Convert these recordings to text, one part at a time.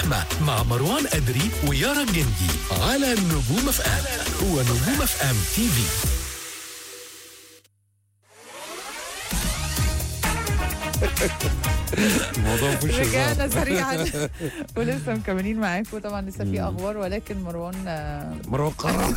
اللحمة مع مروان أدري ويارا الجندي على نجوم اف ام هو نجوم اف ام تي في الموضوع مفيش هزار. رجعنا سريعا ولسه مكملين معاكم طبعا لسه في اخبار ولكن مروان آه، مروان قرار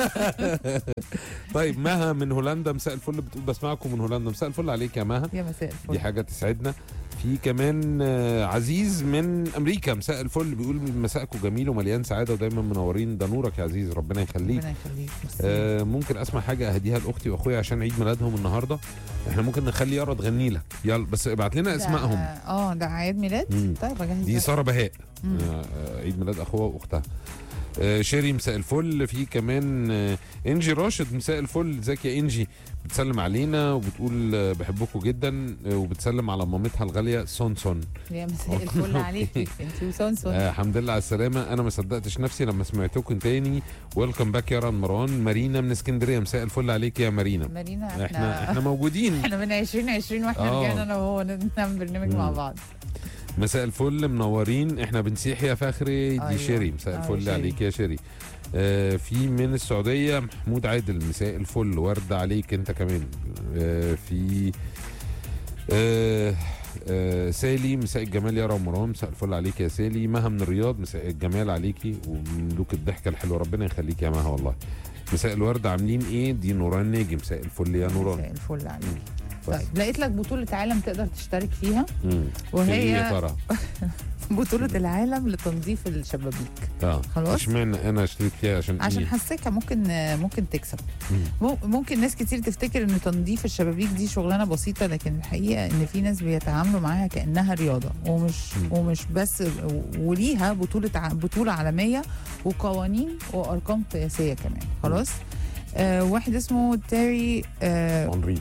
طيب مها من هولندا مساء الفل بتقول بسمعكم من هولندا مساء الفل عليك يا مها يا مساء دي الفل حاجه تسعدنا في كمان آه، عزيز من امريكا مساء الفل بيقول مساءكم جميل ومليان سعاده ودايما منورين ده نورك يا عزيز ربنا يخليك ربنا يخليك ميرسي. آه ممكن اسمع حاجه اهديها لاختي واخويا عشان عيد ميلادهم النهارده احنا ممكن نخلي يارا تغني لك يلا بس ابعت لنا ده- اسمائهم اه ده عيد ميلاد مم. طيب اجهز دي لك. ساره بهاء مم. آه، آه، عيد ميلاد اخوها واختها آه، شيري مساء الفل في كمان آه، انجي راشد مساء الفل ازيك يا انجي بتسلم علينا وبتقول آه، بحبكم جدا آه، وبتسلم على مامتها الغاليه سونسون يا مساء الفل عليك انت وسونسون آه الحمد لله على السلامه انا ما صدقتش نفسي لما سمعتكم تاني ويلكم باك يا ران مروان مارينا من اسكندريه مساء الفل عليك يا مارينا مارينا احنا احنا احنا موجودين احنا من 2020 واحنا آه. رجعنا انا وهو نعمل برنامج مع مم. بعض مساء الفل منورين احنا بنسيح يا فخري دي أيوة. شيري مساء آه، الفل شيري. عليك يا شيري آه في من السعوديه محمود عادل مساء الفل ورد عليك انت كمان آه في آه آه سالي مساء الجمال يا رمضان مساء الفل عليك يا سالي مها من الرياض مساء الجمال عليكي وملوك الضحكه الحلوه ربنا يخليك يا مها والله مساء الورد عاملين ايه دي نوران ناجي مساء الفل يا نوران مساء الفل عليك بس. طيب لقيت لك بطولة عالم تقدر تشترك فيها مم. وهي- في ايه يا ترى بطولة العالم لتنظيف الشبابيك اه خلاص. اشمعنى انا اشترك فيها عشان عشان ايه حسيتها ممكن ممكن تكسب مم. مم- ممكن ناس كتير تفتكر ان تنظيف الشبابيك دي شغلانه بسيطه لكن الحقيقه ان في ناس بيتعاملوا معاها كانها رياضه ومش مم. ومش بس وليها بطوله ع- بطوله عالميه وقوانين وارقام قياسيه كمان خلاص آه واحد اسمه تيري آه اونري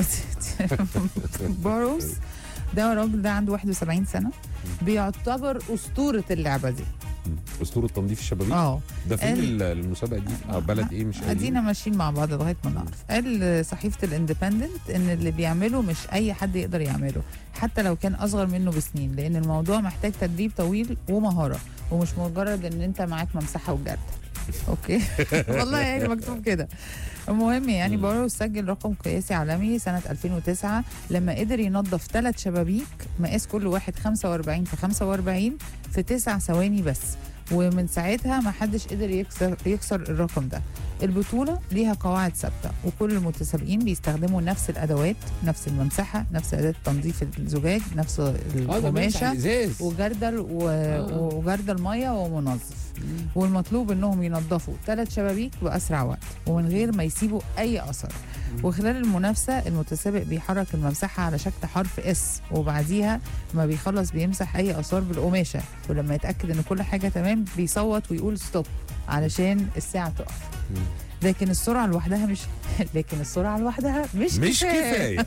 باروس ده الراجل ده عنده 71 سنه بيعتبر اسطوره اللعبه دي مم. اسطوره تنظيف الشبابيك اه ده فين قال- ال- المسابقه دي آه، بلد ايه مش قايلين؟ ادينا ماشيين مع بعض لغايه ما نعرف قال صحيفه الاندبندنت ان اللي بيعمله مش اي حد يقدر يعمله حتى لو كان اصغر منه بسنين لان الموضوع محتاج تدريب طويل ومهاره ومش مجرد ان انت معاك ممسحه وجرد اوكي والله يعني مكتوب كده المهم يعني مم. باروس سجل رقم قياسي عالمي سنة 2009 لما قدر ينظف ثلاث شبابيك مقاس كل واحد 45 في 45 في تسع ثواني بس ومن ساعتها ما حدش قدر يكسر يكسر الرقم ده البطولة ليها قواعد ثابتة وكل المتسابقين بيستخدموا نفس الأدوات نفس الممسحة نفس أداة تنظيف الزجاج نفس اه ده بيمسح القماشة الازاز وجردل و... آه. وجردل ميه ومنظف والمطلوب انهم ينظفوا ثلاث شبابيك باسرع وقت ومن غير ما يسيبوا اي اثر وخلال المنافسه المتسابق بيحرك الممسحه على شكل حرف اس وبعديها ما بيخلص بيمسح اي اثار بالقماشه ولما يتاكد ان كل حاجه تمام بيصوت ويقول ستوب علشان الساعه تقف مم. لكن السرعه لوحدها مش لكن السرعه لوحدها مش, مش كفايه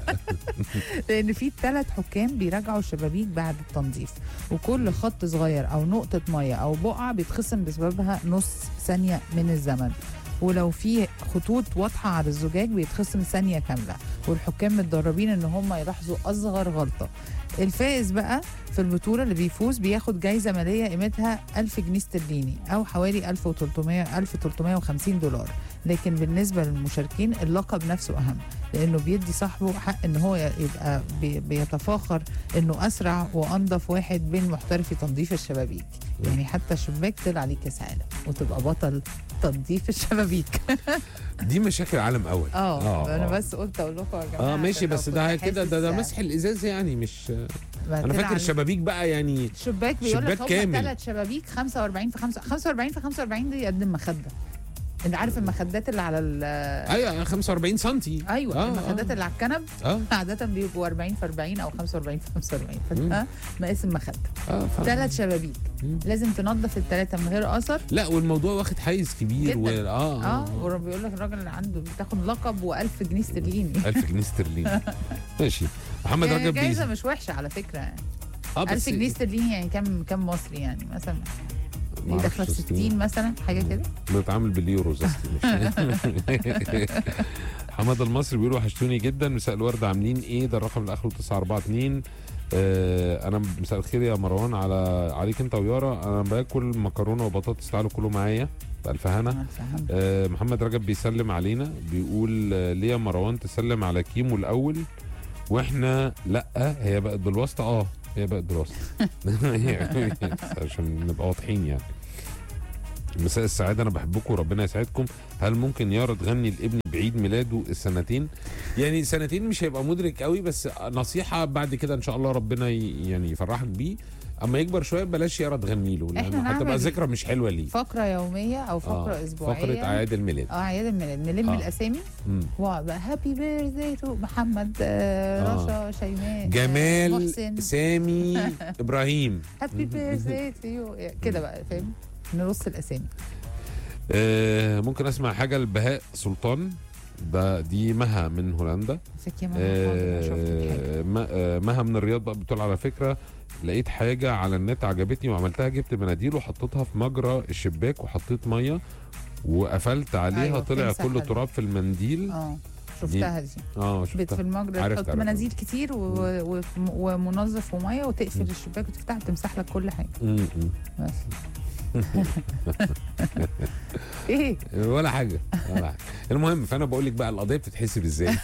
لان في ثلاث حكام بيراجعوا الشبابيك بعد التنظيف وكل خط صغير او نقطه ميه او بقعه بيتخصم بسببها نص ثانيه من الزمن ولو في خطوط واضحه على الزجاج بيتخصم ثانيه كامله والحكام متدربين ان هم يلاحظوا اصغر غلطه الفائز بقى في البطوله اللي بيفوز بياخد جايزه ماليه قيمتها 1000 جنيه استرليني او حوالي 1300 1350 دولار لكن بالنسبه للمشاركين اللقب نفسه اهم لانه بيدي صاحبه حق ان هو يبقى بي- بيتفاخر انه اسرع وانظف واحد بين محترفي تنظيف الشبابيك يعني حتى شباك طلع ليه كاس عالم وتبقى بطل تنظيف الشبابيك دي مشاكل عالم اول اه انا بس قلت اقول لكم يا جماعه اه ماشي عشان لو بس كنت ده كده ده, ده حاسس- مسح الازاز يعني مش ما انا طلع فاكر الشبابيك بقى يعني شباك بيقول لك شباك هم كامل. ثلاث شبابيك 45 في 5 45 في 45 دي قد المخده انت عارف المخدات اللي على ال ايوه 45 سم ايوه آه، المخدات آه. اللي على الكنب اه عادة بيبقوا 40 في 40 او 45 في 45 فده مقاس المخدة اه ف- ثلاث شبابيك مم. لازم تنظف الثلاثة من غير اثر لا والموضوع واخد حيز كبير و... جداً. اه اه وبيقول لك الراجل اللي عنده بتاخد لقب و1000 جنيه استرليني 1000 جنيه استرليني ماشي محمد يعني رجب جايزة بيزي مش وحشة على فكرة يعني اه 1000 جنيه استرليني يعني كام كام مصري يعني مثلا دي معرفش داخلة في استرليني. 60 مثلا حاجة كده بنتعامل باليوروز اصلي مش حماد المصري بيقول وحشتوني جدا مساء الورد عاملين ايه ده الرقم اللي اخره 942 آه انا مساء الخير يا مروان على عليك انت ويارا انا باكل مكرونه وبطاطس تعالوا كلوا معايا بألف هنا أنا فهمت. آه محمد رجب بيسلم علينا بيقول آه، ليه يا مروان تسلم على كيمو الاول واحنا لا هي بقت بالواسطه اه هي بقت بالواسطه عشان نبقى واضحين يعني مساء السعادة أنا بحبكم وربنا يسعدكم هل ممكن يارا تغني لابني بعيد ميلاده السنتين يعني سنتين مش هيبقى مدرك قوي بس نصيحة بعد كده إن شاء الله ربنا ي- يعني يفرحك بيه أما يكبر شوية بلاش يارا تغني له إحنا لأنه هتبقى نعمل ذكرى مش حلوة ليه فقره يوميه او فقره آه، اسبوعيه فقرة أعياد الميلاد اه اعياد الميلاد نلم آه. الاسامي مم. وبقى هابي بيرثداي تو محمد آه آه. رشا شيماء آه، جمال محسن سامي إبراهيم هابي بيرثداي تو يو كده بقى فاهم نرص الاسامي آه ممكن أسمع حاجة لبهاء سلطان ده دي مها من هولندا ازيك يا ماما حاضر، شفت الحاجة. آه، ما- آه، مها من الرياض بقى بتقول على فكره لقيت حاجه على النت عجبتني وعملتها جبت مناديل وحطيتها في مجرى الشباك وحطيت ميه وقفلت عليها أيوة، طلع بتمسح كل ال- تراب في المنديل اه شفتها دي اه بت شفتها في المجرى عرفت- تحط عرفت. مناديل كتير و... و... ومنظف وميه وتقفل مم. الشباك وتفتح تمسح لك كل حاجه م- م. بس ايه ولا حاجه ولا حاجه المهم فانا بقول لك بقى القضيه بتتحسب ازاي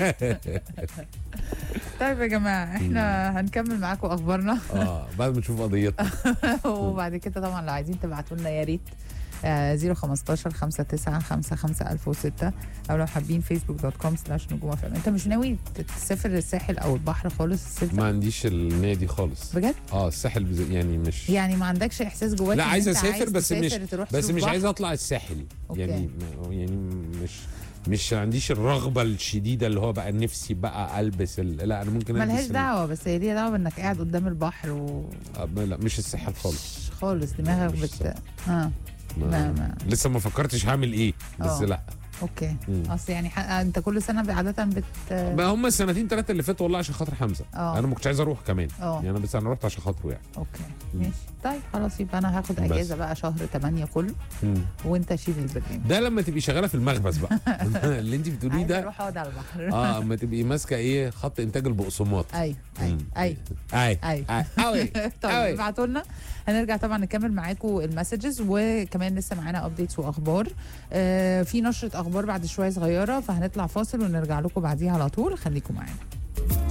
طيب يا جماعه احنا هنكمل معاكم اخبارنا اه بعد ما نشوف قضيتنا وبعد كده طبعا لو عايزين تبعتوا لنا يا ريت آه 015 59 55 1006 او لو حابين فيسبوك دوت كوم سلاش نجوم اف ام انت مش ناوي تسافر الساحل او البحر خالص الصيف ما ده؟ عنديش النية دي خالص بجد اه الساحل بز- يعني مش يعني ما عندكش احساس جواك لا إن عايز أنت اسافر بس مش تسافر تروح بس تشوف مش بحر؟ عايز اطلع الساحل أوكي. يعني يعني مش مش عنديش الرغبه الشديده اللي هو بقى نفسي بقى البس ال... لا انا ممكن البس ملهاش ال- دعوه بس هي ليها دعوه بانك قاعد قدام البحر و آه، لا مش الساحل خالص خالص دماغك مش بت اه ما- ما. لسه ما فكرتش هعمل ايه بس آه. لا اوكي مم. اصل يعني ح... انت كل سنه عاده بت ما هم السنتين ثلاثه اللي فاتوا والله عشان خاطر حمزه آه. انا ما كنتش عايز اروح كمان اه يعني انا بس انا رحت عشان خاطره يعني اوكي مم. ماشي طيب خلاص يبقى انا هاخد بس. اجازه بقى شهر 8 كله مم. وانت شيل البرنامج ده لما تبقي شغاله في المخبز بقى اللي انت بتقوليه عايزه ده اروح اقعد على البحر اه اما تبقي ماسكه ايه خط انتاج البقسماط ايوه ايوه مم. ايوه اي ايوه اي قوي طيب أوي. ابعتوا لنا هنرجع طبعا نكمل معاكم المسجز وكمان لسه معانا ابديتس واخبار آه في نشره اخبار بعد شويه صغيره فهنطلع فاصل ونرجع لكم بعديها على طول خليكم معانا